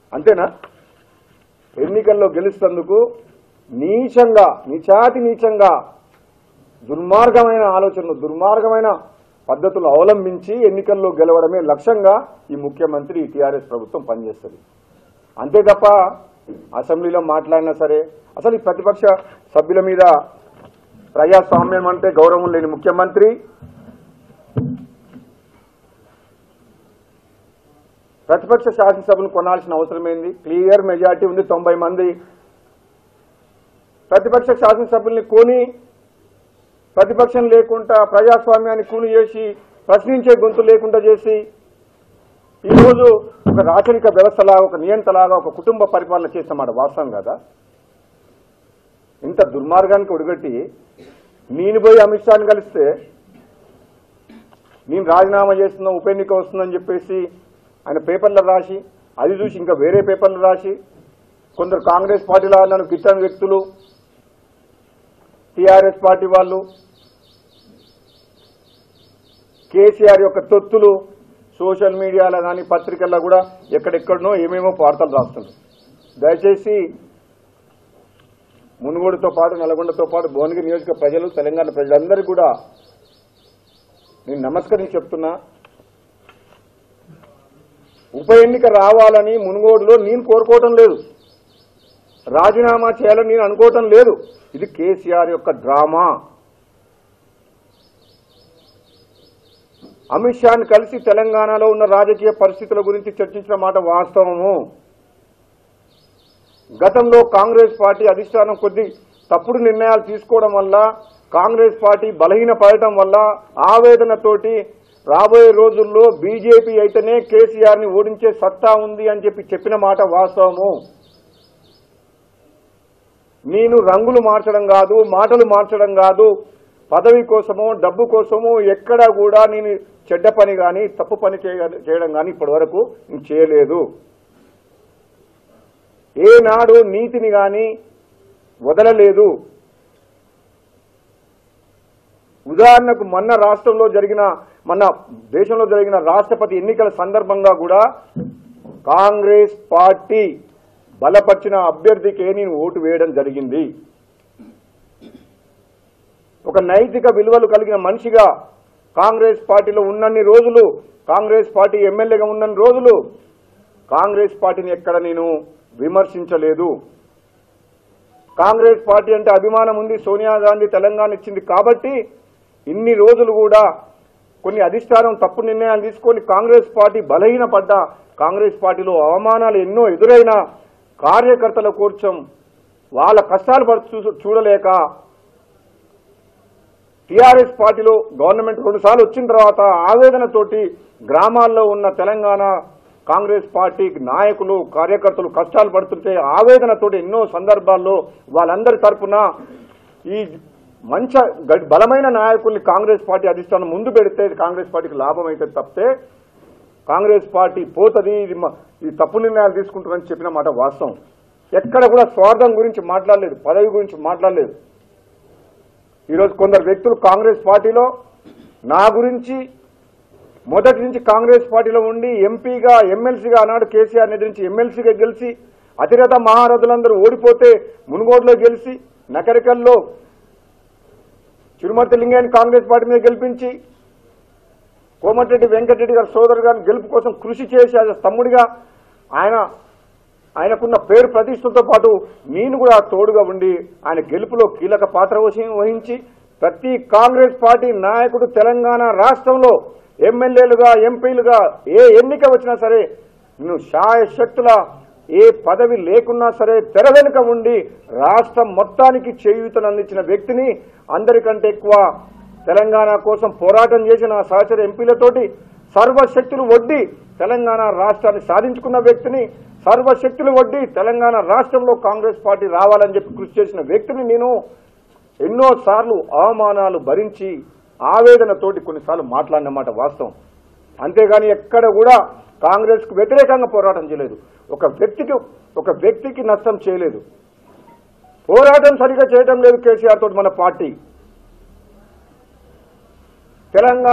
అంతేనా ఎన్నికల్లో గెలుస్తందుకు నీచంగా నిచాతి నీచంగా దుర్మార్గమైన ఆలోచనలు దుర్మార్గమైన పద్ధతులు అవలంబించి ఎన్నికల్లో గెలవడమే లక్ష్యంగా ఈ ముఖ్యమంత్రి టీఆర్ఎస్ ప్రభుత్వం పనిచేస్తుంది అంతే తప్ప అసెంబ్లీలో మాట్లాడినా సరే అసలు ఈ ప్రతిపక్ష సభ్యుల మీద ప్రజాస్వామ్యం అంటే గౌరవం లేని ముఖ్యమంత్రి ప్రతిపక్ష శాసనసభను కొనాల్సిన అవసరం ఏంది క్లియర్ మెజార్టీ ఉంది తొంభై మంది ప్రతిపక్ష శాసనసభ్యుల్ని కొని ప్రతిపక్షం లేకుండా ప్రజాస్వామ్యాన్ని కూని చేసి ప్రశ్నించే గొంతు లేకుండా చేసి ఈరోజు ఒక రాచరిక వ్యవస్థలాగా ఒక నియంతలాగా ఒక కుటుంబ పరిపాలన చేస్తామాట వాస్తవం కదా ఇంత దుర్మార్గానికి ఒడిగట్టి నేను పోయి అమిత్ షాని కలిస్తే నేను రాజీనామా చేస్తున్నా ఉప ఎన్నిక వస్తుందని చెప్పేసి ఆయన పేపర్లో రాసి అది చూసి ఇంకా వేరే పేపర్లు రాసి కొందరు కాంగ్రెస్ పార్టీలో నన్ను గిట్టని వ్యక్తులు టీఆర్ఎస్ పార్టీ వాళ్ళు కేసీఆర్ యొక్క తొత్తులు సోషల్ మీడియాలో కానీ పత్రికల్లో కూడా ఎక్కడెక్కడనో ఏమేమో వార్తలు రాస్తున్నారు దయచేసి మునుగోడుతో పాటు నల్గొండతో పాటు భువనగిరి నియోజక ప్రజలు తెలంగాణ ప్రజలందరికీ కూడా నేను నమస్కరించి చెప్తున్నా ఉప ఎన్నిక రావాలని మునుగోడులో నేను కోరుకోవటం లేదు రాజీనామా చేయాలని నేను అనుకోవటం లేదు ఇది కేసీఆర్ యొక్క డ్రామా అమిత్ షాని కలిసి తెలంగాణలో ఉన్న రాజకీయ పరిస్థితుల గురించి చర్చించిన మాట వాస్తవము గతంలో కాంగ్రెస్ పార్టీ అధిష్టానం కొద్ది తప్పుడు నిర్ణయాలు తీసుకోవడం వల్ల కాంగ్రెస్ పార్టీ బలహీన పడటం వల్ల ఆవేదనతోటి రాబోయే రోజుల్లో బీజేపీ అయితేనే కేసీఆర్ ని ఓడించే సత్తా ఉంది అని చెప్పి చెప్పిన మాట వాస్తవము నేను రంగులు మార్చడం కాదు మాటలు మార్చడం కాదు పదవి కోసమో డబ్బు కోసమో ఎక్కడా కూడా నేను చెడ్డ పని కానీ తప్పు పని చేయ- చేయడం కానీ ఇప్పటి వరకు నేను చేయలేదు ఏనాడు నీతిని కానీ వదలలేదు ఉదాహరణకు మొన్న రాష్ట్రంలో జరిగిన మన దేశంలో జరిగిన రాష్ట్రపతి ఎన్నికల సందర్భంగా కూడా కాంగ్రెస్ పార్టీ బలపరిచిన అభ్యర్థికే నేను ఓటు వేయడం జరిగింది ఒక నైతిక విలువలు కలిగిన మనిషిగా కాంగ్రెస్ పార్టీలో ఉన్నన్ని రోజులు కాంగ్రెస్ పార్టీ ఎమ్మెల్యేగా ఉన్నన్ని రోజులు కాంగ్రెస్ పార్టీని ఎక్కడ నేను విమర్శించలేదు కాంగ్రెస్ పార్టీ అంటే అభిమానం ఉంది సోనియా గాంధీ తెలంగాణ ఇచ్చింది కాబట్టి ఇన్ని రోజులు కూడా కొన్ని అధిష్టానం తప్పు నిర్ణయాలు తీసుకొని కాంగ్రెస్ పార్టీ బలహీనపడ్డ కాంగ్రెస్ పార్టీలో అవమానాలు ఎన్నో ఎదురైన కార్యకర్తల కూర్చం వాళ్ళ కష్టాలు పడు చూ- చూడలేక టీఆర్ఎస్ పార్టీలో గవర్నమెంట్ రెండుసార్లు వచ్చిన తర్వాత ఆవేదనతోటి గ్రామాల్లో ఉన్న తెలంగాణ కాంగ్రెస్ పార్టీ నాయకులు కార్యకర్తలు కష్టాలు పడుతుంటే ఆవేదనతోటి ఎన్నో సందర్భాల్లో వాళ్ళందరి తరపున ఈ మంచి గ- బలమైన నాయకుల్ని కాంగ్రెస్ పార్టీ అధిష్టానం ముందు పెడితే కాంగ్రెస్ పార్టీకి లాభం అయితే తప్పితే కాంగ్రెస్ పార్టీ పోతుంది ఇది మ- ఈ తప్పు నిర్ణయాలు తీసుకుంటుందని చెప్పిన మాట వాస్తవం ఎక్కడ కూడా స్వార్థం గురించి మాట్లాడలేదు పదవి గురించి మాట్లాడలేదు ఈరోజు కొందరు వ్యక్తులు కాంగ్రెస్ పార్టీలో నా గురించి మొదటి నుంచి కాంగ్రెస్ పార్టీలో ఉండి ఎంపీగా ఎమ్మెల్సీగా ఆనాడు కేసీఆర్ ఎదిరించి ఎమ్మెల్సీగా గెలిచి అతిరథ మహారథులందరూ ఓడిపోతే మునుగోడులో గెలిచి నకరికల్లో చిరుమర్తి లింగాన్ని కాంగ్రెస్ పార్టీ మీద గెలిపించి కోమటిరెడ్డి వెంకటరెడ్డి గారి సోదరు గారిని గెలుపు కోసం కృషి చేసి అది తమ్ముడిగా ఆయన ఆయనకున్న పేరు ప్రతిష్టతో పాటు నేను కూడా తోడుగా ఉండి ఆయన గెలుపులో కీలక పాత్ర వహి- వహించి ప్రతి కాంగ్రెస్ పార్టీ నాయకుడు తెలంగాణ రాష్ట్రంలో ఎమ్మెల్యేలుగా ఎంపీలుగా ఏ ఎన్నిక వచ్చినా సరే నేను శాయశక్తుల ఏ పదవి లేకున్నా సరే తెర వెనుక ఉండి రాష్ట్రం మొత్తానికి చేయూతను అందించిన వ్యక్తిని అందరికంటే ఎక్కువ తెలంగాణ కోసం పోరాటం చేసిన నా సహచర ఎంపీలతోటి సర్వశక్తులు వడ్డీ తెలంగాణ రాష్ట్రాన్ని సాధించుకున్న వ్యక్తిని సర్వశక్తులు వడ్డీ తెలంగాణ రాష్ట్రంలో కాంగ్రెస్ పార్టీ రావాలని చెప్పి కృషి చేసిన వ్యక్తిని నేను ఎన్నో సార్లు అవమానాలు భరించి ఆవేదనతోటి కొన్నిసార్లు మాట్లాడినమాట వాస్తవం అంతేగాని ఎక్కడ కూడా కాంగ్రెస్ కు వ్యతిరేకంగా పోరాటం చేయలేదు ఒక వ్యక్తికి ఒక వ్యక్తికి నష్టం చేయలేదు పోరాటం సరిగా చేయడం లేదు కేసీఆర్ తోటి మన పార్టీ తెలంగాణ